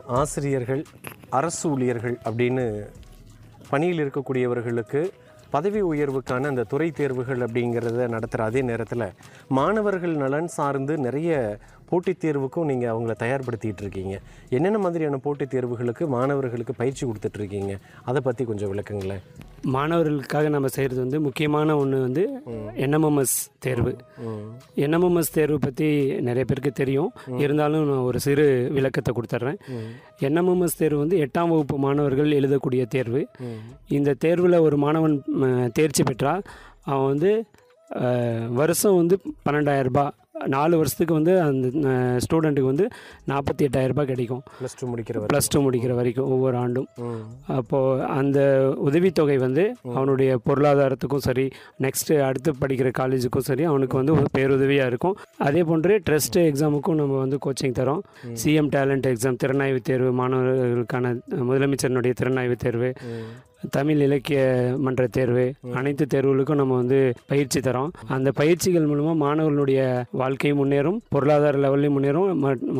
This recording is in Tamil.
ஆசிரியர்கள் அரசு ஊழியர்கள் அப்படின்னு பணியில் இருக்கக்கூடியவர்களுக்கு பதவி உயர்வுக்கான அந்த துறை தேர்வுகள் அப்படிங்கிறத நடத்துகிற அதே நேரத்தில் மாணவர்கள் நலன் சார்ந்து நிறைய போட்டித் தேர்வுக்கும் நீங்கள் அவங்கள தயார்படுத்திட்டு இருக்கீங்க என்னென்ன மாதிரியான போட்டித் தேர்வுகளுக்கு மாணவர்களுக்கு பயிற்சி கொடுத்துட்ருக்கீங்க அதை பற்றி கொஞ்சம் விளக்குங்களேன் மாணவர்களுக்காக நம்ம செய்கிறது வந்து முக்கியமான ஒன்று வந்து என்எம்எம்எஸ் தேர்வு என்எம்எம்எஸ் தேர்வு பற்றி நிறைய பேருக்கு தெரியும் இருந்தாலும் நான் ஒரு சிறு விளக்கத்தை கொடுத்துட்றேன் என்எம்எம்எஸ் தேர்வு வந்து எட்டாம் வகுப்பு மாணவர்கள் எழுதக்கூடிய தேர்வு இந்த தேர்வில் ஒரு மாணவன் ம, தேர்ச்சி பெற்றால் அவன் வந்து அஹ், வருஷம் வந்து பன்னெண்டாயிரம் ரூபாய் நாலு வருஷத்துக்கு வந்து அந்த ஸ்டூடெண்ட்டுக்கு வந்து நாற்பத்தி எட்டாயிரம் ரூபாய் கிடைக்கும் ப்ளஸ் டூ முடிக்கிறவர் ப்ளஸ் டூ முடிக்கிற வரைக்கும் ஒவ்வொரு ஆண்டும் அப்போது அந்த உதவித்தொகை வந்து அவனுடைய பொருளாதாரத்துக்கும் சரி நெக்ஸ்ட்டு அடுத்து படிக்கிற காலேஜுக்கும் சரி அவனுக்கு வந்து ஒரு பேருதவியாக இருக்கும் அதே போன்று ட்ரஸ்ட் எக்ஸாமுக்கும் நம்ம வந்து கோச்சிங் தரோம் சிஎம் டேலண்ட் எக்ஸாம் திறனாய்வு தேர்வு மாணவர்களுக்கான முதலமைச்சரினுடைய திறனாய்வு தேர்வு தமிழ் இலக்கிய மன்ற தேர்வு அனைத்து தேர்வுகளுக்கும் நம்ம வந்து பயிற்சி தரோம் அந்த பயிற்சிகள் மூலமாக மாணவர்களுடைய வாழ்க்கையும் முன்னேறும் பொருளாதார லெவல்லையும் முன்னேறும் ம-